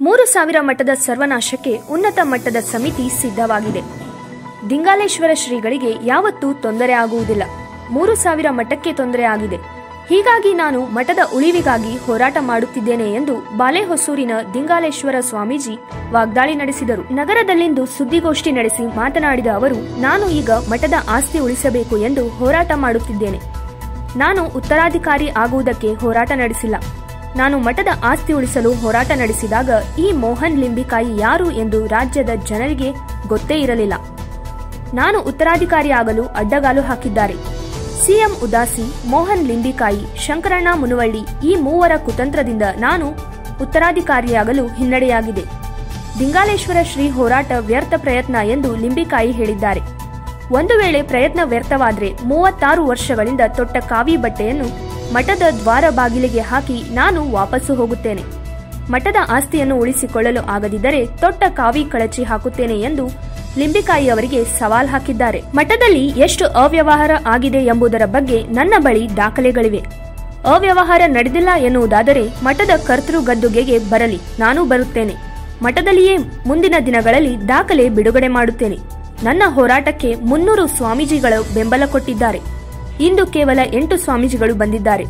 ಮೂರು ಸಾವಿರ ಮಠದ ಸರ್ವನಾಶಕ್ಕೆ ಉನ್ನತ ಮಟ್ಟದ ಸಮಿತಿ ಸಿದ್ಧವಾಗಿದೆ ದಿಂಗಾಲೇಶ್ವರ ಶ್ರೀಗಳಿಗೆ ಯಾವತ್ತೂ ತೊಂದರೆ ಆಗುವುದಿಲ್ಲ ಮೂರು ಸಾವಿರ ಮಠಕ್ಕೆ ತೊಂದರೆ ಆಗಿದೆ ಹೀಗಾಗಿ ನಾನು ಮಠದ ಉಳಿವಿಗಾಗಿ ಹೋರಾಟ ಮಾಡುತ್ತಿದ್ದೇನೆ ಎಂದು ಬಾಲೆಹೊಸೂರಿನ ದಿಂಗಾಲೇಶ್ವರ ಸ್ವಾಮೀಜಿ ವಾಗ್ದಾಳಿ ನಡೆಸಿದರು ನಗರದಲ್ಲಿಂದು ಸುದ್ದಿಗೋಷ್ಠಿ ನಡೆಸಿ ಮಾತನಾಡಿದ ಅವರು ನಾನು ಈಗ ಮಠದ ಆಸ್ತಿ ಉಳಿಸಬೇಕು ಎಂದು ಹೋರಾಟ ಮಾಡುತ್ತಿದ್ದೇನೆ ನಾನು ಉತ್ತರಾಧಿಕಾರಿ ಆಗುವುದಕ್ಕೆ ಹೋರಾಟ ನಡೆಸಿಲ್ಲ ನಾನು ಮಠದ ಆಸ್ತಿ ಉಳಿಸಲು ಹೋರಾಟ ನಡೆಸಿದಾಗ ಈ ಮೋಹನ್ ಲಿಂಬಿಕಾಯಿ ಯಾರು ಎಂದು ರಾಜ್ಯದ ಜನರಿಗೆ ಗೊತ್ತೇ ಇರಲಿಲ್ಲ ನಾನು ಉತ್ತರಾಧಿಕಾರಿ ಆಗಲು ಅಡ್ಡಗಾಲು ಹಾಕಿದ್ದಾರೆ ಸಿಎಂ ಉದಾಸಿ ಮೋಹನ್ ಲಿಂಬಿಕಾಯಿ ಶಂಕರಣ್ಣ ಮುನುವಳ್ಳಿ ಈ ಮೂವರ ಕುತಂತ್ರದಿಂದ ನಾನು ಉತ್ತರಾಧಿಕಾರಿಯಾಗಲು ಹಿನ್ನಡೆಯಾಗಿದೆ ದಿಂಗಾಲೇಶ್ವರ ಶ್ರೀ ಹೋರಾಟ ವ್ಯರ್ಥ ಪ್ರಯತ್ನ ಎಂದು ಲಿಂಬಿಕಾಯಿ ಹೇಳಿದ್ದಾರೆ ಒಂದು ವೇಳೆ ಪ್ರಯತ್ನ ವ್ಯರ್ಥವಾದ್ರೆ ಮೂವತ್ತಾರು ವರ್ಷಗಳಿಂದ ತೊಟ್ಟ ಕಾವಿ ಬಟ್ಟೆಯನ್ನು ಮಠದ ದ್ವಾರ ಬಾಗಿಲಿಗೆ ಹಾಕಿ ನಾನು ವಾಪಸ್ಸು ಹೋಗುತ್ತೇನೆ ಮಠದ ಆಸ್ತಿಯನ್ನು ಉಳಿಸಿಕೊಳ್ಳಲು ಆಗದಿದ್ದರೆ ತೊಟ್ಟ ಕಾವಿ ಕಳಚಿ ಹಾಕುತ್ತೇನೆ ಎಂದು ಲಿಂಬಿಕಾಯಿ ಅವರಿಗೆ ಸವಾಲ್ ಹಾಕಿದ್ದಾರೆ ಮಠದಲ್ಲಿ ಎಷ್ಟು ಅವ್ಯವಹಾರ ಆಗಿದೆ ಎಂಬುದರ ಬಗ್ಗೆ ನನ್ನ ಬಳಿ ದಾಖಲೆಗಳಿವೆ ಅವ್ಯವಹಾರ ನಡೆದಿಲ್ಲ ಎನ್ನುವುದಾದರೆ ಮಠದ ಕರ್ತೃ ಗದ್ದುಗೆಗೆ ಬರಲಿ ನಾನು ಬರುತ್ತೇನೆ ಮಠದಲ್ಲಿಯೇ ಮುಂದಿನ ದಿನಗಳಲ್ಲಿ ದಾಖಲೆ ಬಿಡುಗಡೆ ಮಾಡುತ್ತೇನೆ ನನ್ನ ಹೋರಾಟಕ್ಕೆ ಮುನ್ನೂರು ಸ್ವಾಮೀಜಿಗಳು ಬೆಂಬಲ ಕೊಟ್ಟಿದ್ದಾರೆ ಇಂದು ಕೇವಲ ಎಂಟು ಸ್ವಾಮೀಜಿಗಳು ಬಂದಿದ್ದಾರೆ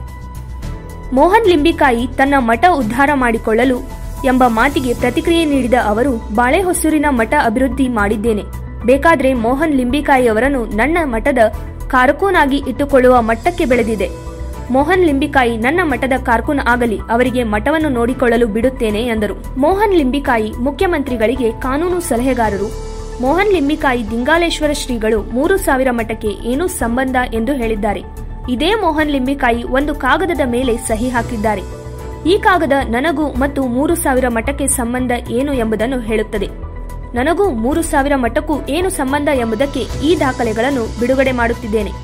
ಮೋಹನ್ ಲಿಂಬಿಕಾಯಿ ತನ್ನ ಮಠ ಉದ್ಧಾರ ಮಾಡಿಕೊಳ್ಳಲು ಎಂಬ ಮಾತಿಗೆ ಪ್ರತಿಕ್ರಿಯೆ ನೀಡಿದ ಅವರು ಬಾಳೆಹೊಸೂರಿನ ಮಠ ಅಭಿವೃದ್ಧಿ ಮಾಡಿದ್ದೇನೆ ಬೇಕಾದ್ರೆ ಮೋಹನ್ ಲಿಂಬಿಕಾಯಿ ಅವರನ್ನು ನನ್ನ ಮಠದ ಕಾರ್ಕೂನಾಗಿ ಇಟ್ಟುಕೊಳ್ಳುವ ಮಟ್ಟಕ್ಕೆ ಬೆಳೆದಿದೆ ಮೋಹನ್ ಲಿಂಬಿಕಾಯಿ ನನ್ನ ಮಠದ ಕಾರ್ಕೂನ್ ಆಗಲಿ ಅವರಿಗೆ ಮಠವನ್ನು ನೋಡಿಕೊಳ್ಳಲು ಬಿಡುತ್ತೇನೆ ಎಂದರು ಮೋಹನ್ ಲಿಂಬಿಕಾಯಿ ಮುಖ್ಯಮಂತ್ರಿಗಳಿಗೆ ಕಾನೂನು ಸಲಹೆಗಾರರು ಮೋಹನ್ ಲಿಂಬಿಕಾಯಿ ದಿಂಗಾಲೇಶ್ವರ ಶ್ರೀಗಳು ಮೂರು ಸಾವಿರ ಮಠಕ್ಕೆ ಏನೂ ಸಂಬಂಧ ಎಂದು ಹೇಳಿದ್ದಾರೆ ಇದೇ ಮೋಹನ್ ಲಿಂಬಿಕಾಯಿ ಒಂದು ಕಾಗದದ ಮೇಲೆ ಸಹಿ ಹಾಕಿದ್ದಾರೆ ಈ ಕಾಗದ ನನಗೂ ಮತ್ತು ಮೂರು ಸಾವಿರ ಮಠಕ್ಕೆ ಸಂಬಂಧ ಏನು ಎಂಬುದನ್ನು ಹೇಳುತ್ತದೆ ನನಗೂ ಮೂರು ಸಾವಿರ ಮಠಕ್ಕೂ ಏನು ಸಂಬಂಧ ಎಂಬುದಕ್ಕೆ ಈ ದಾಖಲೆಗಳನ್ನು ಬಿಡುಗಡೆ ಮಾಡುತ್ತಿದ್ದೇನೆ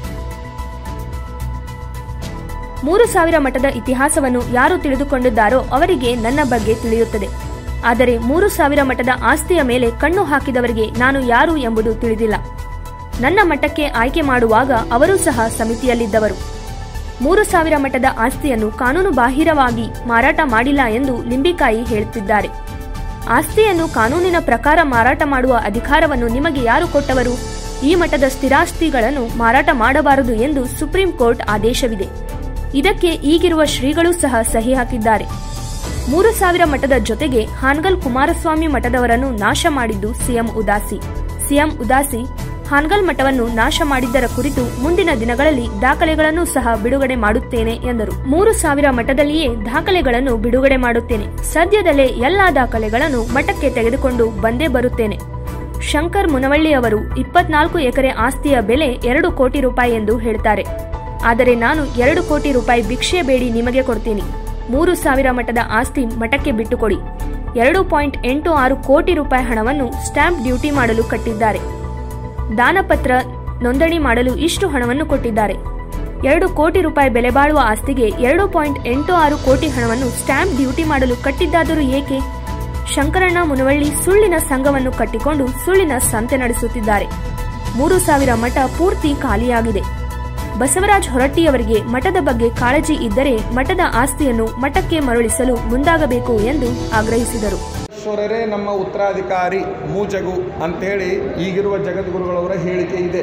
ಮೂರು ಸಾವಿರ ಮಠದ ಇತಿಹಾಸವನ್ನು ಯಾರು ತಿಳಿದುಕೊಂಡಿದ್ದಾರೋ ಅವರಿಗೆ ನನ್ನ ಬಗ್ಗೆ ತಿಳಿಯುತ್ತದೆ ಆದರೆ ಮೂರು ಸಾವಿರ ಮಠದ ಆಸ್ತಿಯ ಮೇಲೆ ಕಣ್ಣು ಹಾಕಿದವರಿಗೆ ನಾನು ಯಾರು ಎಂಬುದು ತಿಳಿದಿಲ್ಲ ನನ್ನ ಮಠಕ್ಕೆ ಆಯ್ಕೆ ಮಾಡುವಾಗ ಅವರೂ ಸಹ ಸಮಿತಿಯಲ್ಲಿದ್ದವರು ಮೂರು ಸಾವಿರ ಮಠದ ಆಸ್ತಿಯನ್ನು ಕಾನೂನು ಬಾಹಿರವಾಗಿ ಮಾರಾಟ ಮಾಡಿಲ್ಲ ಎಂದು ಲಿಂಬಿಕಾಯಿ ಹೇಳುತ್ತಿದ್ದಾರೆ ಆಸ್ತಿಯನ್ನು ಕಾನೂನಿನ ಪ್ರಕಾರ ಮಾರಾಟ ಮಾಡುವ ಅಧಿಕಾರವನ್ನು ನಿಮಗೆ ಯಾರು ಕೊಟ್ಟವರು ಈ ಮಠದ ಸ್ಥಿರಾಸ್ತಿಗಳನ್ನು ಮಾರಾಟ ಮಾಡಬಾರದು ಎಂದು ಸುಪ್ರೀಂ ಕೋರ್ಟ್ ಆದೇಶವಿದೆ ಇದಕ್ಕೆ ಈಗಿರುವ ಶ್ರೀಗಳು ಸಹ ಸಹಿ ಹಾಕಿದ್ದಾರೆ ಮೂರು ಸಾವಿರ ಮಠದ ಜೊತೆಗೆ ಹಾನ್ಗಲ್ ಕುಮಾರಸ್ವಾಮಿ ಮಠದವರನ್ನು ನಾಶ ಮಾಡಿದ್ದು ಸಿಎಂ ಉದಾಸಿ ಸಿಎಂ ಉದಾಸಿ ಹಾನ್ಗಲ್ ಮಠವನ್ನು ನಾಶ ಮಾಡಿದ್ದರ ಕುರಿತು ಮುಂದಿನ ದಿನಗಳಲ್ಲಿ ದಾಖಲೆಗಳನ್ನು ಸಹ ಬಿಡುಗಡೆ ಮಾಡುತ್ತೇನೆ ಎಂದರು ಮೂರು ಸಾವಿರ ಮಠದಲ್ಲಿಯೇ ದಾಖಲೆಗಳನ್ನು ಬಿಡುಗಡೆ ಮಾಡುತ್ತೇನೆ ಸದ್ಯದಲ್ಲೇ ಎಲ್ಲಾ ದಾಖಲೆಗಳನ್ನು ಮಠಕ್ಕೆ ತೆಗೆದುಕೊಂಡು ಬಂದೇ ಬರುತ್ತೇನೆ ಶಂಕರ್ ಮುನವಳ್ಳಿ ಅವರು ಇಪ್ಪತ್ನಾಲ್ಕು ಎಕರೆ ಆಸ್ತಿಯ ಬೆಲೆ ಎರಡು ಕೋಟಿ ರೂಪಾಯಿ ಎಂದು ಹೇಳ್ತಾರೆ ಆದರೆ ನಾನು ಎರಡು ಕೋಟಿ ರೂಪಾಯಿ ಭಿಕ್ಷೆ ಬೇಡಿ ನಿಮಗೆ ಕೊಡ್ತೀನಿ ಮೂರು ಸಾವಿರ ಮಠದ ಆಸ್ತಿ ಮಠಕ್ಕೆ ಬಿಟ್ಟುಕೊಡಿ ಎರಡು ಪಾಯಿಂಟ್ ಎಂಟು ಆರು ಕೋಟಿ ರೂಪಾಯಿ ಹಣವನ್ನು ಸ್ಟಾಂಪ್ ಡ್ಯೂಟಿ ಮಾಡಲು ಕಟ್ಟಿದ್ದಾರೆ ದಾನಪತ್ರ ನೋಂದಣಿ ಮಾಡಲು ಇಷ್ಟು ಹಣವನ್ನು ಕೊಟ್ಟಿದ್ದಾರೆ ಎರಡು ಕೋಟಿ ರೂಪಾಯಿ ಬೆಲೆ ಬಾಳುವ ಆಸ್ತಿಗೆ ಎರಡು ಪಾಯಿಂಟ್ ಎಂಟು ಆರು ಕೋಟಿ ಹಣವನ್ನು ಸ್ಟಾಂಪ್ ಡ್ಯೂಟಿ ಮಾಡಲು ಕಟ್ಟಿದ್ದಾದರೂ ಏಕೆ ಶಂಕರಣ್ಣ ಮುನವಳ್ಳಿ ಸುಳ್ಳಿನ ಸಂಘವನ್ನು ಕಟ್ಟಿಕೊಂಡು ಸುಳ್ಳಿನ ಸಂತೆ ನಡೆಸುತ್ತಿದ್ದಾರೆ ಮೂರು ಸಾವಿರ ಮಠ ಪೂರ್ತಿ ಖಾಲಿಯಾಗಿದೆ ಬಸವರಾಜ್ ಹೊರಟ್ಟಿಯವರಿಗೆ ಮಠದ ಬಗ್ಗೆ ಕಾಳಜಿ ಇದ್ದರೆ ಮಠದ ಆಸ್ತಿಯನ್ನು ಮಠಕ್ಕೆ ಮರಳಿಸಲು ಮುಂದಾಗಬೇಕು ಎಂದು ಆಗ್ರಹಿಸಿದರು ಈಶ್ವರರೇ ನಮ್ಮ ಉತ್ತರಾಧಿಕಾರಿ ಮೂಜಗು ಅಂಥೇಳಿ ಈಗಿರುವ ಜಗದ್ಗುರುಗಳವರ ಹೇಳಿಕೆ ಇದೆ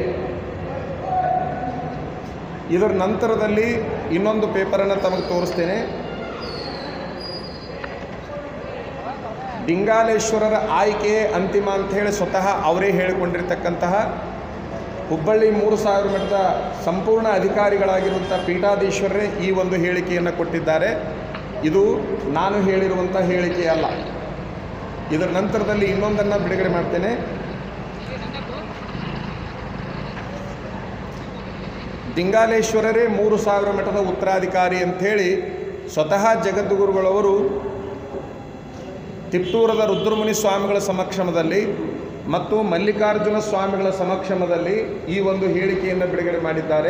ಇದರ ನಂತರದಲ್ಲಿ ಇನ್ನೊಂದು ಪೇಪರನ್ನು ತಮಗೆ ತೋರಿಸ್ತೇನೆ ಡಿಂಗಾಲೇಶ್ವರರ ಆಯ್ಕೆ ಅಂತಿಮ ಅಂಥೇಳಿ ಸ್ವತಃ ಅವರೇ ಹೇಳಿಕೊಂಡಿರ್ತಕ್ಕಂತಹ ಹುಬ್ಬಳ್ಳಿ ಮೂರು ಸಾವಿರ ಮಠದ ಸಂಪೂರ್ಣ ಅಧಿಕಾರಿಗಳಾಗಿರುವಂಥ ಪೀಠಾಧೀಶ್ವರರೇ ಈ ಒಂದು ಹೇಳಿಕೆಯನ್ನು ಕೊಟ್ಟಿದ್ದಾರೆ ಇದು ನಾನು ಹೇಳಿರುವಂಥ ಹೇಳಿಕೆ ಅಲ್ಲ ಇದರ ನಂತರದಲ್ಲಿ ಇನ್ನೊಂದನ್ನು ಬಿಡುಗಡೆ ಮಾಡ್ತೇನೆ ದಿಂಗಾಲೇಶ್ವರರೇ ಮೂರು ಸಾವಿರ ಮಠದ ಉತ್ತರಾಧಿಕಾರಿ ಅಂಥೇಳಿ ಸ್ವತಃ ಜಗದ್ಗುರುಗಳವರು ತಿಪ್ಟೂರದ ರುದ್ರಮುನಿ ಸ್ವಾಮಿಗಳ ಸಮಕ್ಷಮದಲ್ಲಿ ಮತ್ತು ಮಲ್ಲಿಕಾರ್ಜುನ ಸ್ವಾಮಿಗಳ ಸಮಕ್ಷಮದಲ್ಲಿ ಈ ಒಂದು ಹೇಳಿಕೆಯನ್ನು ಬಿಡುಗಡೆ ಮಾಡಿದ್ದಾರೆ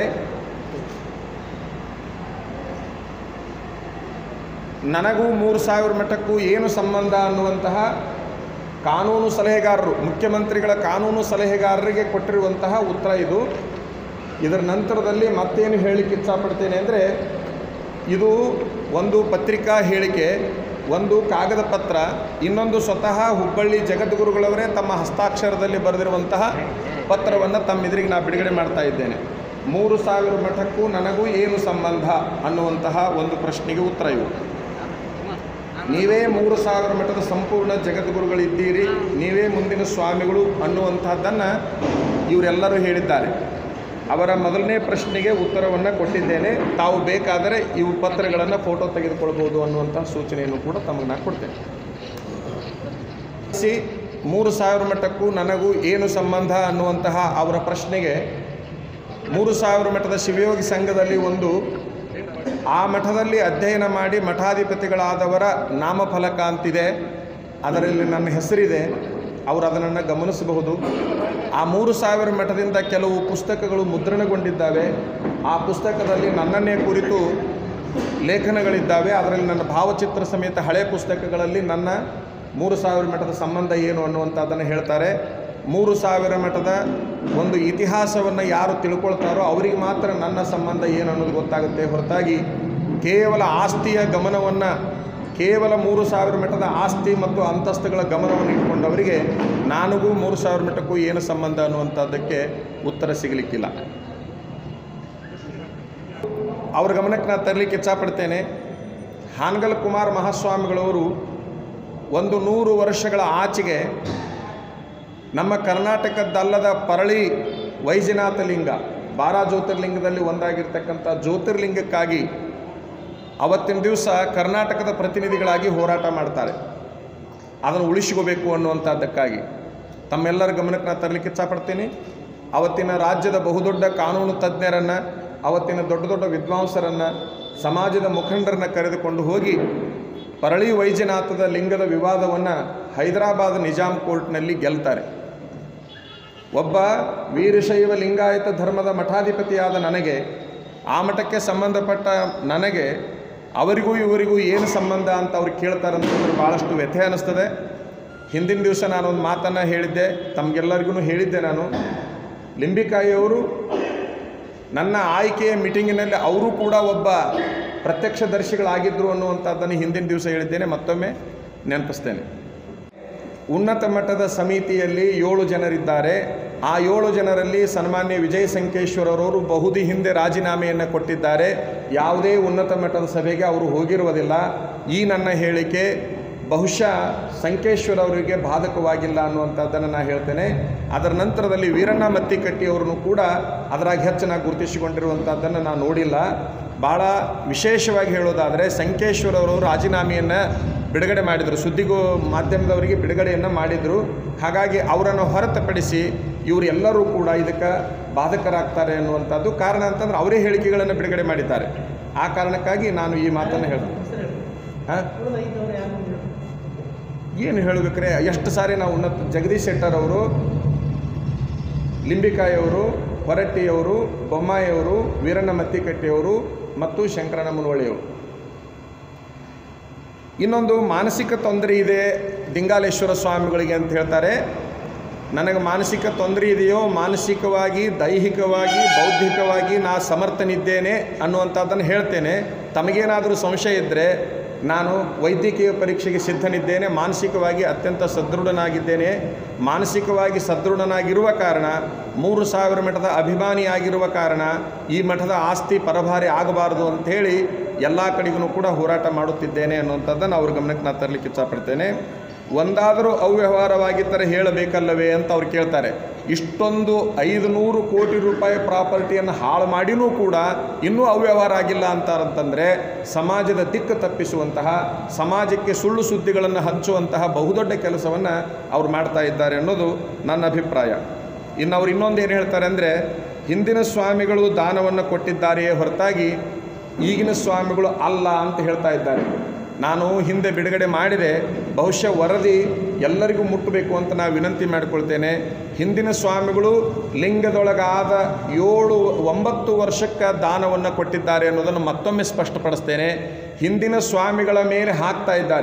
ನನಗೂ ಮೂರು ಸಾವಿರ ಮಠಕ್ಕೂ ಏನು ಸಂಬಂಧ ಅನ್ನುವಂತಹ ಕಾನೂನು ಸಲಹೆಗಾರರು ಮುಖ್ಯಮಂತ್ರಿಗಳ ಕಾನೂನು ಸಲಹೆಗಾರರಿಗೆ ಕೊಟ್ಟಿರುವಂತಹ ಉತ್ತರ ಇದು ಇದರ ನಂತರದಲ್ಲಿ ಮತ್ತೇನು ಹೇಳಲಿಕ್ಕೆ ಇಚ್ಛಪಡ್ತೇನೆ ಅಂದರೆ ಇದು ಒಂದು ಪತ್ರಿಕಾ ಹೇಳಿಕೆ ಒಂದು ಕಾಗದ ಪತ್ರ ಇನ್ನೊಂದು ಸ್ವತಃ ಹುಬ್ಬಳ್ಳಿ ಜಗದ್ಗುರುಗಳವರೇ ತಮ್ಮ ಹಸ್ತಾಕ್ಷರದಲ್ಲಿ ಬರೆದಿರುವಂತಹ ಪತ್ರವನ್ನು ತಮ್ಮೆದುರಿಗೆ ನಾನು ಬಿಡುಗಡೆ ಮಾಡ್ತಾ ಇದ್ದೇನೆ ಮೂರು ಸಾವಿರ ಮಠಕ್ಕೂ ನನಗೂ ಏನು ಸಂಬಂಧ ಅನ್ನುವಂತಹ ಒಂದು ಪ್ರಶ್ನೆಗೆ ಉತ್ತರ ಇವು ನೀವೇ ಮೂರು ಸಾವಿರ ಮಠದ ಸಂಪೂರ್ಣ ಜಗದ್ಗುರುಗಳಿದ್ದೀರಿ ನೀವೇ ಮುಂದಿನ ಸ್ವಾಮಿಗಳು ಅನ್ನುವಂತಹದ್ದನ್ನು ಇವರೆಲ್ಲರೂ ಹೇಳಿದ್ದಾರೆ ಅವರ ಮೊದಲನೇ ಪ್ರಶ್ನೆಗೆ ಉತ್ತರವನ್ನು ಕೊಟ್ಟಿದ್ದೇನೆ ತಾವು ಬೇಕಾದರೆ ಇವು ಪತ್ರಗಳನ್ನು ಫೋಟೋ ತೆಗೆದುಕೊಳ್ಬೋದು ಅನ್ನುವಂತಹ ಸೂಚನೆಯನ್ನು ಕೂಡ ತಮಗೆ ನಾನು ಕೊಡ್ತೇನೆ ಸಿ ಮೂರು ಸಾವಿರ ಮಠಕ್ಕೂ ನನಗೂ ಏನು ಸಂಬಂಧ ಅನ್ನುವಂತಹ ಅವರ ಪ್ರಶ್ನೆಗೆ ಮೂರು ಸಾವಿರ ಮಠದ ಶಿವಯೋಗಿ ಸಂಘದಲ್ಲಿ ಒಂದು ಆ ಮಠದಲ್ಲಿ ಅಧ್ಯಯನ ಮಾಡಿ ಮಠಾಧಿಪತಿಗಳಾದವರ ನಾಮಫಲಕ ಅಂತಿದೆ ಅದರಲ್ಲಿ ನನ್ನ ಹೆಸರಿದೆ ಅವರು ಅದನ್ನು ಗಮನಿಸಬಹುದು ಆ ಮೂರು ಸಾವಿರ ಮಠದಿಂದ ಕೆಲವು ಪುಸ್ತಕಗಳು ಮುದ್ರಣಗೊಂಡಿದ್ದಾವೆ ಆ ಪುಸ್ತಕದಲ್ಲಿ ನನ್ನನ್ನೇ ಕುರಿತು ಲೇಖನಗಳಿದ್ದಾವೆ ಅದರಲ್ಲಿ ನನ್ನ ಭಾವಚಿತ್ರ ಸಮೇತ ಹಳೆ ಪುಸ್ತಕಗಳಲ್ಲಿ ನನ್ನ ಮೂರು ಸಾವಿರ ಮಠದ ಸಂಬಂಧ ಏನು ಅನ್ನುವಂಥದ್ದನ್ನು ಹೇಳ್ತಾರೆ ಮೂರು ಸಾವಿರ ಮಠದ ಒಂದು ಇತಿಹಾಸವನ್ನು ಯಾರು ತಿಳ್ಕೊಳ್ತಾರೋ ಅವರಿಗೆ ಮಾತ್ರ ನನ್ನ ಸಂಬಂಧ ಏನು ಅನ್ನೋದು ಗೊತ್ತಾಗುತ್ತೆ ಹೊರತಾಗಿ ಕೇವಲ ಆಸ್ತಿಯ ಗಮನವನ್ನು ಕೇವಲ ಮೂರು ಸಾವಿರ ಮಠದ ಆಸ್ತಿ ಮತ್ತು ಅಂತಸ್ತುಗಳ ಗಮನವನ್ನು ಇಟ್ಕೊಂಡವರಿಗೆ ನನಗೂ ಮೂರು ಸಾವಿರ ಮಠಕ್ಕೂ ಏನು ಸಂಬಂಧ ಅನ್ನುವಂಥದ್ದಕ್ಕೆ ಉತ್ತರ ಸಿಗಲಿಕ್ಕಿಲ್ಲ ಅವ್ರ ಗಮನಕ್ಕೆ ನಾನು ತರಲಿಕ್ಕೆ ಇಚ್ಛಾಪಡ್ತೇನೆ ಹಾನಗಲ್ ಕುಮಾರ್ ಮಹಾಸ್ವಾಮಿಗಳವರು ಒಂದು ನೂರು ವರ್ಷಗಳ ಆಚೆಗೆ ನಮ್ಮ ಕರ್ನಾಟಕದ್ದಲ್ಲದ ಪರಳಿ ವೈಜನಾಥ ಲಿಂಗ ಬಾರಾ ಜ್ಯೋತಿರ್ಲಿಂಗದಲ್ಲಿ ಒಂದಾಗಿರ್ತಕ್ಕಂಥ ಜ್ಯೋತಿರ್ಲಿಂಗಕ್ಕಾಗಿ ಅವತ್ತಿನ ದಿವಸ ಕರ್ನಾಟಕದ ಪ್ರತಿನಿಧಿಗಳಾಗಿ ಹೋರಾಟ ಮಾಡ್ತಾರೆ ಅದನ್ನು ಉಳಿಸ್ಕೋಬೇಕು ಅನ್ನುವಂಥದ್ದಕ್ಕಾಗಿ ತಮ್ಮೆಲ್ಲರ ಗಮನಕ್ಕೆ ನಾನು ತರಲಿಕ್ಕೆ ಇಚ್ಛಾಪಡ್ತೀನಿ ಅವತ್ತಿನ ರಾಜ್ಯದ ಬಹುದೊಡ್ಡ ಕಾನೂನು ತಜ್ಞರನ್ನು ಅವತ್ತಿನ ದೊಡ್ಡ ದೊಡ್ಡ ವಿದ್ವಾಂಸರನ್ನು ಸಮಾಜದ ಮುಖಂಡರನ್ನು ಕರೆದುಕೊಂಡು ಹೋಗಿ ಪರಳಿ ವೈದ್ಯನಾಥದ ಲಿಂಗದ ವಿವಾದವನ್ನು ಹೈದರಾಬಾದ್ ನಿಜಾಮ್ ಕೋರ್ಟ್ನಲ್ಲಿ ಗೆಲ್ತಾರೆ ಒಬ್ಬ ವೀರಶೈವ ಲಿಂಗಾಯತ ಧರ್ಮದ ಮಠಾಧಿಪತಿಯಾದ ನನಗೆ ಆ ಮಠಕ್ಕೆ ಸಂಬಂಧಪಟ್ಟ ನನಗೆ ಅವರಿಗೂ ಇವರಿಗೂ ಏನು ಸಂಬಂಧ ಅಂತ ಅವ್ರು ಕೇಳ್ತಾರಂತಂದ್ರೆ ಭಾಳಷ್ಟು ವ್ಯಥೆ ಅನ್ನಿಸ್ತದೆ ಹಿಂದಿನ ದಿವಸ ನಾನೊಂದು ಮಾತನ್ನು ಹೇಳಿದ್ದೆ ತಮಗೆಲ್ಲರಿಗೂ ಹೇಳಿದ್ದೆ ನಾನು ಲಿಂಬಿಕಾಯಿಯವರು ನನ್ನ ಆಯ್ಕೆಯ ಮೀಟಿಂಗಿನಲ್ಲಿ ಅವರು ಕೂಡ ಒಬ್ಬ ಪ್ರತ್ಯಕ್ಷದರ್ಶಿಗಳಾಗಿದ್ದರು ಅನ್ನುವಂಥದ್ದನ್ನು ಹಿಂದಿನ ದಿವಸ ಹೇಳಿದ್ದೇನೆ ಮತ್ತೊಮ್ಮೆ ನೆನಪಿಸ್ತೇನೆ ಉನ್ನತ ಮಟ್ಟದ ಸಮಿತಿಯಲ್ಲಿ ಏಳು ಜನರಿದ್ದಾರೆ ಆ ಏಳು ಜನರಲ್ಲಿ ಸನ್ಮಾನ್ಯ ವಿಜಯ ಸಂಕೇಶ್ವರರವರು ಬಹುದಿ ಹಿಂದೆ ರಾಜೀನಾಮೆಯನ್ನು ಕೊಟ್ಟಿದ್ದಾರೆ ಯಾವುದೇ ಉನ್ನತ ಮಟ್ಟದ ಸಭೆಗೆ ಅವರು ಹೋಗಿರುವುದಿಲ್ಲ ಈ ನನ್ನ ಹೇಳಿಕೆ ಬಹುಶಃ ಸಂಕೇಶ್ವರ ಅವರಿಗೆ ಬಾಧಕವಾಗಿಲ್ಲ ಅನ್ನುವಂಥದ್ದನ್ನು ನಾನು ಹೇಳ್ತೇನೆ ಅದರ ನಂತರದಲ್ಲಿ ವೀರಣ್ಣ ಮತ್ತಿಕಟ್ಟಿಯವರನ್ನು ಕೂಡ ಅದರಾಗ ಹೆಚ್ಚು ಗುರುತಿಸಿಕೊಂಡಿರುವಂಥದ್ದನ್ನು ನಾನು ನೋಡಿಲ್ಲ ಭಾಳ ವಿಶೇಷವಾಗಿ ಹೇಳೋದಾದರೆ ಸಂಕೇಶ್ವರವರು ರಾಜೀನಾಮೆಯನ್ನು ಬಿಡುಗಡೆ ಮಾಡಿದರು ಸುದ್ದಿಗೋ ಮಾಧ್ಯಮದವರಿಗೆ ಬಿಡುಗಡೆಯನ್ನು ಮಾಡಿದರು ಹಾಗಾಗಿ ಅವರನ್ನು ಹೊರತುಪಡಿಸಿ ಇವರೆಲ್ಲರೂ ಕೂಡ ಇದಕ್ಕೆ ಬಾಧಕರಾಗ್ತಾರೆ ಅನ್ನುವಂಥದ್ದು ಕಾರಣ ಅಂತಂದ್ರೆ ಅವರೇ ಹೇಳಿಕೆಗಳನ್ನು ಬಿಡುಗಡೆ ಮಾಡಿದ್ದಾರೆ ಆ ಕಾರಣಕ್ಕಾಗಿ ನಾನು ಈ ಮಾತನ್ನು ಹೇಳ್ತೀನಿ ಹಾಂ ಏನು ಹೇಳಬೇಕ್ರೆ ಎಷ್ಟು ಸಾರಿ ನಾವು ಉನ್ನತ ಜಗದೀಶ್ ಶೆಟ್ಟರ್ ಅವರು ಲಿಂಬಿಕಾಯಿಯವರು ಹೊರಟ್ಟಿಯವರು ಬೊಮ್ಮಾಯಿಯವರು ವೀರಣ್ಣ ಮತ್ತಿಕಟ್ಟಿಯವರು ಮತ್ತು ಶಂಕರಣ್ಣ ಮುನವಳ್ಳಿಯವರು ಇನ್ನೊಂದು ಮಾನಸಿಕ ತೊಂದರೆ ಇದೆ ದಿಂಗಾಲೇಶ್ವರ ಸ್ವಾಮಿಗಳಿಗೆ ಅಂತ ಹೇಳ್ತಾರೆ ನನಗೆ ಮಾನಸಿಕ ತೊಂದರೆ ಇದೆಯೋ ಮಾನಸಿಕವಾಗಿ ದೈಹಿಕವಾಗಿ ಬೌದ್ಧಿಕವಾಗಿ ನಾ ಸಮರ್ಥನಿದ್ದೇನೆ ಅನ್ನುವಂಥದ್ದನ್ನು ಹೇಳ್ತೇನೆ ತಮಗೇನಾದರೂ ಸಂಶಯ ಇದ್ದರೆ ನಾನು ವೈದ್ಯಕೀಯ ಪರೀಕ್ಷೆಗೆ ಸಿದ್ಧನಿದ್ದೇನೆ ಮಾನಸಿಕವಾಗಿ ಅತ್ಯಂತ ಸದೃಢನಾಗಿದ್ದೇನೆ ಮಾನಸಿಕವಾಗಿ ಸದೃಢನಾಗಿರುವ ಕಾರಣ ಮೂರು ಸಾವಿರ ಮಠದ ಅಭಿಮಾನಿಯಾಗಿರುವ ಕಾರಣ ಈ ಮಠದ ಆಸ್ತಿ ಪರಭಾರಿ ಆಗಬಾರದು ಅಂಥೇಳಿ ಎಲ್ಲ ಕಡೆಗೂ ಕೂಡ ಹೋರಾಟ ಮಾಡುತ್ತಿದ್ದೇನೆ ಅನ್ನುವಂಥದ್ದನ್ನು ಅವ್ರ ಗಮನಕ್ಕೆ ನಾನು ತರಲಿಕ್ಕೆ ಇಚ್ಛಪಡ್ತೇನೆ ಒಂದಾದರೂ ಅವ್ಯವಹಾರವಾಗಿದ್ದರೆ ಹೇಳಬೇಕಲ್ಲವೇ ಅಂತ ಅವ್ರು ಕೇಳ್ತಾರೆ ಇಷ್ಟೊಂದು ಐದು ನೂರು ಕೋಟಿ ರೂಪಾಯಿ ಪ್ರಾಪರ್ಟಿಯನ್ನು ಹಾಳು ಮಾಡಿನೂ ಕೂಡ ಇನ್ನೂ ಅವ್ಯವಹಾರ ಆಗಿಲ್ಲ ಅಂತಾರಂತಂದರೆ ಸಮಾಜದ ದಿಕ್ಕು ತಪ್ಪಿಸುವಂತಹ ಸಮಾಜಕ್ಕೆ ಸುಳ್ಳು ಸುದ್ದಿಗಳನ್ನು ಹಂಚುವಂತಹ ಬಹುದೊಡ್ಡ ಕೆಲಸವನ್ನು ಅವ್ರು ಮಾಡ್ತಾ ಇದ್ದಾರೆ ಅನ್ನೋದು ನನ್ನ ಅಭಿಪ್ರಾಯ ಇನ್ನು ಅವ್ರು ಇನ್ನೊಂದು ಏನು ಹೇಳ್ತಾರೆ ಅಂದರೆ ಹಿಂದಿನ ಸ್ವಾಮಿಗಳು ದಾನವನ್ನು ಕೊಟ್ಟಿದ್ದಾರೆಯೇ ಹೊರತಾಗಿ ಈಗಿನ ಸ್ವಾಮಿಗಳು ಅಲ್ಲ ಅಂತ ಹೇಳ್ತಾ ಇದ್ದಾರೆ ನಾನು ಹಿಂದೆ ಬಿಡುಗಡೆ ಮಾಡಿದೆ ಬಹುಶಃ ವರದಿ ಎಲ್ಲರಿಗೂ ಮುಟ್ಟಬೇಕು ಅಂತ ನಾನು ವಿನಂತಿ ಮಾಡಿಕೊಳ್ತೇನೆ ಹಿಂದಿನ ಸ್ವಾಮಿಗಳು ಲಿಂಗದೊಳಗಾದ ಏಳು ಒಂಬತ್ತು ವರ್ಷಕ್ಕೆ ದಾನವನ್ನು ಕೊಟ್ಟಿದ್ದಾರೆ ಅನ್ನೋದನ್ನು ಮತ್ತೊಮ್ಮೆ ಸ್ಪಷ್ಟಪಡಿಸ್ತೇನೆ ಹಿಂದಿನ ಸ್ವಾಮಿಗಳ ಮೇಲೆ ಹಾಕ್ತಾ ಇದ್ದಾರೆ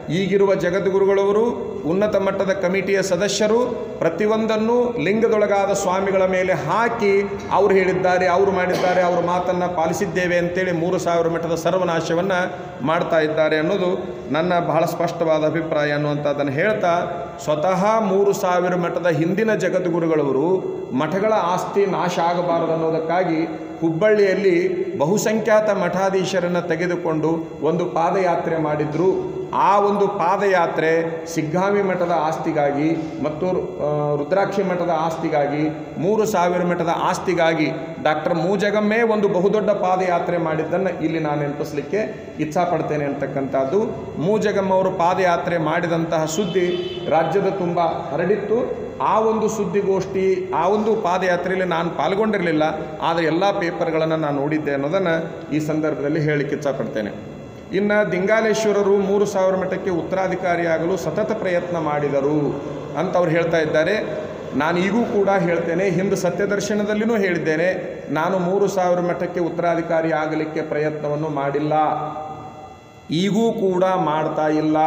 ಈಗಿರುವ ಜಗದ್ಗುರುಗಳವರು ಉನ್ನತ ಮಟ್ಟದ ಕಮಿಟಿಯ ಸದಸ್ಯರು ಪ್ರತಿಯೊಂದನ್ನು ಲಿಂಗದೊಳಗಾದ ಸ್ವಾಮಿಗಳ ಮೇಲೆ ಹಾಕಿ ಅವರು ಹೇಳಿದ್ದಾರೆ ಅವರು ಮಾಡಿದ್ದಾರೆ ಅವ್ರ ಮಾತನ್ನು ಪಾಲಿಸಿದ್ದೇವೆ ಅಂತೇಳಿ ಮೂರು ಸಾವಿರ ಮಠದ ಸರ್ವನಾಶವನ್ನು ಮಾಡ್ತಾ ಇದ್ದಾರೆ ಅನ್ನೋದು ನನ್ನ ಬಹಳ ಸ್ಪಷ್ಟವಾದ ಅಭಿಪ್ರಾಯ ಅನ್ನುವಂಥದ್ದನ್ನು ಹೇಳ್ತಾ ಸ್ವತಃ ಮೂರು ಸಾವಿರ ಮಠದ ಹಿಂದಿನ ಜಗದ್ಗುರುಗಳವರು ಮಠಗಳ ಆಸ್ತಿ ನಾಶ ಆಗಬಾರದು ಅನ್ನೋದಕ್ಕಾಗಿ ಹುಬ್ಬಳ್ಳಿಯಲ್ಲಿ ಬಹುಸಂಖ್ಯಾತ ಮಠಾಧೀಶರನ್ನು ತೆಗೆದುಕೊಂಡು ಒಂದು ಪಾದಯಾತ್ರೆ ಮಾಡಿದ್ರು ಆ ಒಂದು ಪಾದಯಾತ್ರೆ ಸಿಗ್ಗಾವಿ ಮಠದ ಆಸ್ತಿಗಾಗಿ ಮತ್ತು ಆ, ರುದ್ರಾಕ್ಷಿ ಮಠದ ಆಸ್ತಿಗಾಗಿ ಮೂರು ಸಾವಿರ ಮಠದ ಆಸ್ತಿಗಾಗಿ ಡಾಕ್ಟರ್ ಮೂಜಗಮ್ಮೇ ಒಂದು ಬಹುದೊಡ್ಡ ಪಾದಯಾತ್ರೆ ಮಾಡಿದ್ದನ್ನು ಇಲ್ಲಿ ನಾನು ನೆನಪಿಸಲಿಕ್ಕೆ ಇಚ್ಛಾಪಡ್ತೇನೆ ಅಂತಕ್ಕಂಥದ್ದು ಮೂಜಗಮ್ಮ ಅವರು ಪಾದಯಾತ್ರೆ ಮಾಡಿದಂತಹ ಸುದ್ದಿ ರಾಜ್ಯದ ತುಂಬ ಹರಡಿತ್ತು ಆ ಒಂದು ಸುದ್ದಿಗೋಷ್ಠಿ ಆ ಒಂದು ಪಾದಯಾತ್ರೆಯಲ್ಲಿ ನಾನು ಪಾಲ್ಗೊಂಡಿರಲಿಲ್ಲ ಆದರೆ ಎಲ್ಲ ಪೇಪರ್ಗಳನ್ನು ನಾನು ನೋಡಿದ್ದೆ ಅನ್ನೋದನ್ನು ಈ ಸಂದರ್ಭದಲ್ಲಿ ಹೇಳಲಿಕ್ಕೆ ಇಚ್ಛಪಡ್ತೇನೆ ಇನ್ನು ದಿಂಗಾಲೇಶ್ವರರು ಮೂರು ಸಾವಿರ ಮಠಕ್ಕೆ ಉತ್ತರಾಧಿಕಾರಿಯಾಗಲು ಸತತ ಪ್ರಯತ್ನ ಮಾಡಿದರು ಅಂತ ಅವ್ರು ಹೇಳ್ತಾ ಇದ್ದಾರೆ ನಾನು ಈಗೂ ಕೂಡ ಹೇಳ್ತೇನೆ ಹಿಂದೆ ಸತ್ಯದರ್ಶನದಲ್ಲಿನೂ ಹೇಳಿದ್ದೇನೆ ನಾನು ಮೂರು ಸಾವಿರ ಮಠಕ್ಕೆ ಉತ್ತರಾಧಿಕಾರಿ ಆಗಲಿಕ್ಕೆ ಪ್ರಯತ್ನವನ್ನು ಮಾಡಿಲ್ಲ ಈಗೂ ಕೂಡ ಮಾಡ್ತಾ ಇಲ್ಲ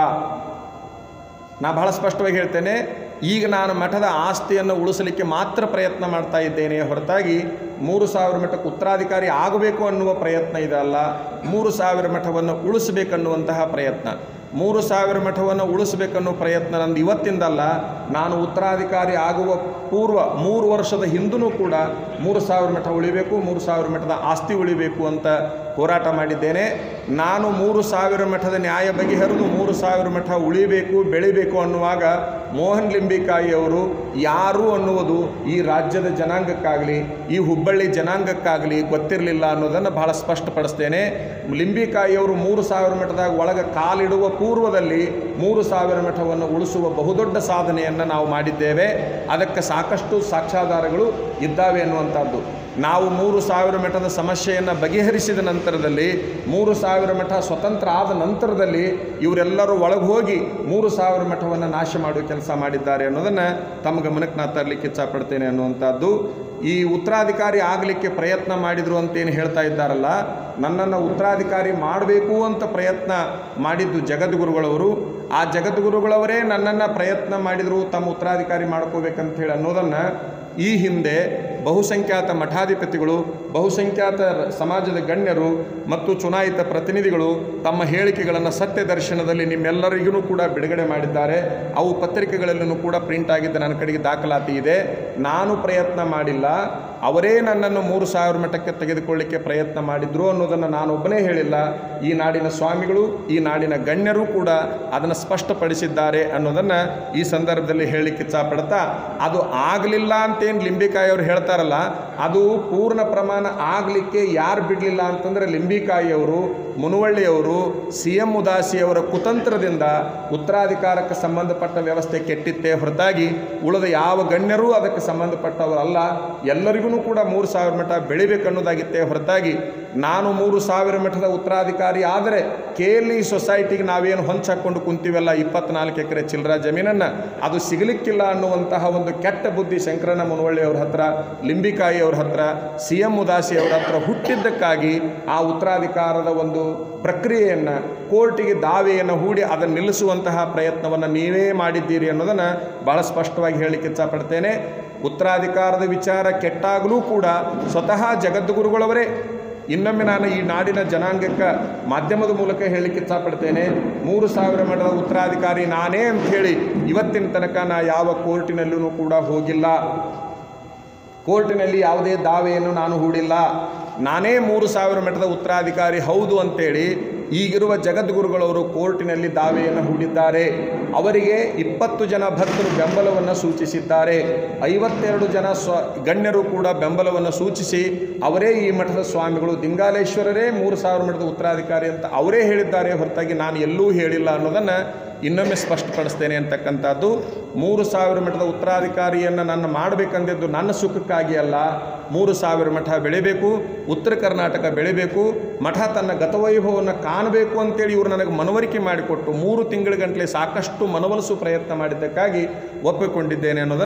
ನಾ ಬಹಳ ಸ್ಪಷ್ಟವಾಗಿ ಹೇಳ್ತೇನೆ ಈಗ ನಾನು ಮಠದ ಆಸ್ತಿಯನ್ನು ಉಳಿಸಲಿಕ್ಕೆ ಮಾತ್ರ ಪ್ರಯತ್ನ ಮಾಡ್ತಾ ಇದ್ದೇನೆ ಹೊರತಾಗಿ ಮೂರು ಸಾವಿರ ಮಠಕ್ಕೆ ಉತ್ತರಾಧಿಕಾರಿ ಆಗಬೇಕು ಅನ್ನುವ ಪ್ರಯತ್ನ ಇದಲ್ಲ ಮೂರು ಸಾವಿರ ಮಠವನ್ನು ಉಳಿಸಬೇಕನ್ನುವಂತಹ ಪ್ರಯತ್ನ ಮೂರು ಸಾವಿರ ಮಠವನ್ನು ಉಳಿಸಬೇಕನ್ನೋ ಪ್ರಯತ್ನ ನಂದು ಇವತ್ತಿಂದಲ್ಲ ನಾನು ಉತ್ತರಾಧಿಕಾರಿ ಆಗುವ ಪೂರ್ವ ಮೂರು ವರ್ಷದ ಹಿಂದೂ ಕೂಡ ಮೂರು ಸಾವಿರ ಮಠ ಉಳಿಬೇಕು ಮೂರು ಸಾವಿರ ಮಠದ ಆಸ್ತಿ ಉಳಿಬೇಕು ಅಂತ ಹೋರಾಟ ಮಾಡಿದ್ದೇನೆ ನಾನು ಮೂರು ಸಾವಿರ ಮಠದ ನ್ಯಾಯ ಬಗೆಹರಿದು ಮೂರು ಸಾವಿರ ಮಠ ಉಳಿಬೇಕು ಬೆಳಿಬೇಕು ಅನ್ನುವಾಗ ಮೋಹನ್ ಲಿಂಬಿಕಾಯಿ ಅವರು ಯಾರು ಅನ್ನುವುದು ಈ ರಾಜ್ಯದ ಜನಾಂಗಕ್ಕಾಗಲಿ ಈ ಹುಬ್ಬಳ್ಳಿ ಜನಾಂಗಕ್ಕಾಗಲಿ ಗೊತ್ತಿರಲಿಲ್ಲ ಅನ್ನೋದನ್ನು ಬಹಳ ಸ್ಪಷ್ಟಪಡಿಸ್ತೇನೆ ಲಿಂಬಿಕಾಯಿಯವರು ಮೂರು ಸಾವಿರ ಮಠದಾಗ ಒಳಗೆ ಕಾಲಿಡುವ ಪೂರ್ವದಲ್ಲಿ ಮೂರು ಸಾವಿರ ಮಠವನ್ನು ಉಳಿಸುವ ಬಹುದೊಡ್ಡ ಸಾಧನೆಯನ್ನು ನಾವು ಮಾಡಿದ್ದೇವೆ ಅದಕ್ಕೆ ಸಾಕಷ್ಟು ಸಾಕ್ಷ್ಯಾಧಾರಗಳು ಇದ್ದಾವೆ ಅನ್ನುವಂಥದ್ದು ನಾವು ಮೂರು ಸಾವಿರ ಮಠದ ಸಮಸ್ಯೆಯನ್ನು ಬಗೆಹರಿಸಿದ ನಂತರದಲ್ಲಿ ಮೂರು ಸಾವಿರ ಮಠ ಸ್ವತಂತ್ರ ಆದ ನಂತರದಲ್ಲಿ ಇವರೆಲ್ಲರೂ ಒಳಗೆ ಹೋಗಿ ಮೂರು ಸಾವಿರ ಮಠವನ್ನು ನಾಶ ಮಾಡುವ ಕೆಲಸ ಮಾಡಿದ್ದಾರೆ ಅನ್ನೋದನ್ನು ತಮ್ಮ ಗಮನಕ್ಕೆ ನಾ ತರಲಿಕ್ಕೆ ಇಚ್ಛಪಡ್ತೇನೆ ಅನ್ನುವಂಥದ್ದು ಈ ಉತ್ತರಾಧಿಕಾರಿ ಆಗಲಿಕ್ಕೆ ಪ್ರಯತ್ನ ಮಾಡಿದರು ಅಂತೇನು ಹೇಳ್ತಾ ಇದ್ದಾರಲ್ಲ ನನ್ನನ್ನು ಉತ್ತರಾಧಿಕಾರಿ ಮಾಡಬೇಕು ಅಂತ ಪ್ರಯತ್ನ ಮಾಡಿದ್ದು ಜಗದ್ಗುರುಗಳವರು ಆ ಜಗದ್ಗುರುಗಳವರೇ ನನ್ನನ್ನು ಪ್ರಯತ್ನ ಮಾಡಿದರು ತಮ್ಮ ಉತ್ತರಾಧಿಕಾರಿ ಮಾಡ್ಕೋಬೇಕಂತ ಹೇಳಿ ಅನ್ನೋದನ್ನು ಈ ಹಿಂದೆ ಬಹುಸಂಖ್ಯಾತ ಮಠಾಧಿಪತಿಗಳು ಬಹುಸಂಖ್ಯಾತ ರ- ಸಮಾಜದ ಗಣ್ಯರು ಮತ್ತು ಚುನಾಯಿತ ಪ್ರತಿನಿಧಿಗಳು ತಮ್ಮ ಹೇಳಿಕೆಗಳನ್ನು ಸತ್ಯ ದರ್ಶನದಲ್ಲಿ ನಿಮ್ಮೆಲ್ಲರಿಗೂ ಕೂಡ ಬಿಡುಗಡೆ ಮಾಡಿದ್ದಾರೆ ಅವು ಪತ್ರಿಕೆಗಳಲ್ಲೂ ಕೂಡ ಪ್ರಿಂಟ್ ಆಗಿದ್ದ ನನ್ನ ಕಡೆಗೆ ದಾಖಲಾತಿ ಇದೆ ನಾನು ಪ್ರಯತ್ನ ಮಾಡಿಲ್ಲ ಅವರೇ ನನ್ನನ್ನು ಮೂರು ಸಾವಿರ ಮಟ್ಟಕ್ಕೆ ತೆಗೆದುಕೊಳ್ಳಿಕ್ಕೆ ಪ್ರಯತ್ನ ಮಾಡಿದ್ರು ಅನ್ನೋದನ್ನು ನಾನೊಬ್ಬನೇ ಹೇಳಿಲ್ಲ ಈ ನಾಡಿನ ಸ್ವಾಮಿಗಳು ಈ ನಾಡಿನ ಗಣ್ಯರು ಕೂಡ ಅದನ್ನು ಸ್ಪಷ್ಟಪಡಿಸಿದ್ದಾರೆ ಅನ್ನೋದನ್ನು ಈ ಸಂದರ್ಭದಲ್ಲಿ ಹೇಳಲಿಕ್ಕೆ ಇಚ್ಛಪಡ್ತಾ ಅದು ಆಗಲಿಲ್ಲ ಅಂತೇನು ಲಿಂಬಿಕಾಯಿ ಅವರು ಹೇಳ್ತಾರಲ್ಲ ಅದು ಪೂರ್ಣ ಪ್ರಮಾಣ ಆಗಲಿಕ್ಕೆ ಯಾರು ಬಿಡಲಿಲ್ಲ ಅಂತಂದರೆ ಲಿಂಬಿಕಾಯಿಯವರು ಮುನುವಳ್ಳಿಯವರು ಸಿ ಎಂ ಉದಾಸಿಯವರ ಕುತಂತ್ರದಿಂದ ಉತ್ತರಾಧಿಕಾರಕ್ಕೆ ಸಂಬಂಧಪಟ್ಟ ವ್ಯವಸ್ಥೆ ಕೆಟ್ಟಿತ್ತೇ ಹೊರತಾಗಿ ಉಳಿದ ಯಾವ ಗಣ್ಯರೂ ಅದಕ್ಕೆ ಸಂಬಂಧಪಟ್ಟವರಲ್ಲ ಎಲ್ಲರಿಗೂ ಕೂಡ ಮೂರು ಸಾವಿರ ಮಠ ಬೆಳಿಬೇಕನ್ನೋದಾಗಿತ್ತೇ ಹೊರತಾಗಿ ನಾನು ಮೂರು ಸಾವಿರ ಮಠದ ಉತ್ತರಾಧಿಕಾರಿ ಆದರೆ ಕೆ ಎಲ್ ಇ ಸೊಸೈಟಿಗೆ ನಾವೇನು ಹೊಂಚಾಕೊಂಡು ಕುಂತೀವಲ್ಲ ಇಪ್ಪತ್ನಾಲ್ಕು ಎಕರೆ ಚಿಲ್ಲರ ಜಮೀನನ್ನು ಅದು ಸಿಗಲಿಕ್ಕಿಲ್ಲ ಅನ್ನುವಂತಹ ಒಂದು ಕೆಟ್ಟ ಬುದ್ಧಿ ಶಂಕರಣ್ಣ ಮುನವಳ್ಳಿ ಅವ್ರ ಹತ್ರ ಲಿಂಬಿಕಾಯಿ ಅವ್ರ ಹತ್ರ ಸಿ ಎಂ ಉದಾಸಿ ಅವರ ಹತ್ರ ಹುಟ್ಟಿದ್ದಕ್ಕಾಗಿ ಆ ಉತ್ತರಾಧಿಕಾರದ ಒಂದು ಪ್ರಕ್ರಿಯೆಯನ್ನು ಕೋರ್ಟಿಗೆ ದಾವೆಯನ್ನು ಹೂಡಿ ಅದನ್ನು ನಿಲ್ಲಿಸುವಂತಹ ಪ್ರಯತ್ನವನ್ನು ನೀವೇ ಮಾಡಿದ್ದೀರಿ ಅನ್ನೋದನ್ನು ಭಾಳ ಸ್ಪಷ್ಟವಾಗಿ ಹೇಳಲಿಕ್ಕೆ ಇಚ್ಛಪಡ್ತೇನೆ ಉತ್ತರಾಧಿಕಾರದ ವಿಚಾರ ಕೆಟ್ಟಾಗಲೂ ಕೂಡ ಸ್ವತಃ ಜಗದ್ಗುರುಗಳವರೇ ಇನ್ನೊಮ್ಮೆ ನಾನು ಈ ನಾಡಿನ ಜನಾಂಗಕ್ಕೆ ಮಾಧ್ಯಮದ ಮೂಲಕ ಹೇಳಲಿಕ್ಕೆ ಇಚ್ಛಪಡ್ತೇನೆ ಮೂರು ಸಾವಿರ ಮಠದ ಉತ್ತರಾಧಿಕಾರಿ ನಾನೇ ಅಂತ ಹೇಳಿ ಇವತ್ತಿನ ತನಕ ನಾ ಯಾವ ಕೋರ್ಟಿನಲ್ಲೂ ಕೂಡ ಹೋಗಿಲ್ಲ ಕೋರ್ಟಿನಲ್ಲಿ ಯಾವುದೇ ದಾವೆಯನ್ನು ನಾನು ಹೂಡಿಲ್ಲ ನಾನೇ ಮೂರು ಸಾವಿರ ಮಠದ ಉತ್ತರಾಧಿಕಾರಿ ಹೌದು ಅಂತೇಳಿ ಈಗಿರುವ ಜಗದ್ಗುರುಗಳವರು ಕೋರ್ಟಿನಲ್ಲಿ ದಾವೆಯನ್ನು ಹೂಡಿದ್ದಾರೆ ಅವರಿಗೆ ಇಪ್ಪತ್ತು ಜನ ಭಕ್ತರು ಬೆಂಬಲವನ್ನು ಸೂಚಿಸಿದ್ದಾರೆ ಐವತ್ತೆರಡು ಜನ ಸ್ವ ಗಣ್ಯರು ಕೂಡ ಬೆಂಬಲವನ್ನು ಸೂಚಿಸಿ ಅವರೇ ಈ ಮಠದ ಸ್ವಾಮಿಗಳು ದಿಂಗಾಲೇಶ್ವರರೇ ಮೂರು ಸಾವಿರ ಮಠದ ಉತ್ತರಾಧಿಕಾರಿ ಅಂತ ಅವರೇ ಹೇಳಿದ್ದಾರೆ ಹೊರತಾಗಿ ನಾನು ಎಲ್ಲೂ ಹೇಳಿಲ್ಲ ಅನ್ನೋದನ್ನು ಇನ್ನೊಮ್ಮೆ ಸ್ಪಷ್ಟಪಡಿಸ್ತೇನೆ ಅಂತಕ್ಕಂಥದ್ದು ಮೂರು ಸಾವಿರ ಮಠದ ಉತ್ತರಾಧಿಕಾರಿಯನ್ನು ನನ್ನ ಮಾಡಬೇಕಂದಿದ್ದು ನನ್ನ ಸುಖಕ್ಕಾಗಿ ಅಲ್ಲ ಮೂರು ಸಾವಿರ ಮಠ ಬೆಳಿಬೇಕು ಉತ್ತರ ಕರ್ನಾಟಕ ಬೆಳಿಬೇಕು ಮಠ ತನ್ನ ಗತವೈಭವವನ್ನು ಕಾಣಬೇಕು ಅಂತೇಳಿ ಇವರು ನನಗೆ ಮನವರಿಕೆ ಮಾಡಿಕೊಟ್ಟು ಮೂರು ತಿಂಗಳ ಗಂಟಲೆ ಸಾಕಷ್ಟು ಮನವೊಲಿಸು ಪ್ರಯತ್ನ ಮಾಡಿದ್ದಕ್ಕಾಗಿ ಒಪ್ಪಿಕೊಂಡಿದ್ದೇನೆ ಅನ್ನೋದನ್ನು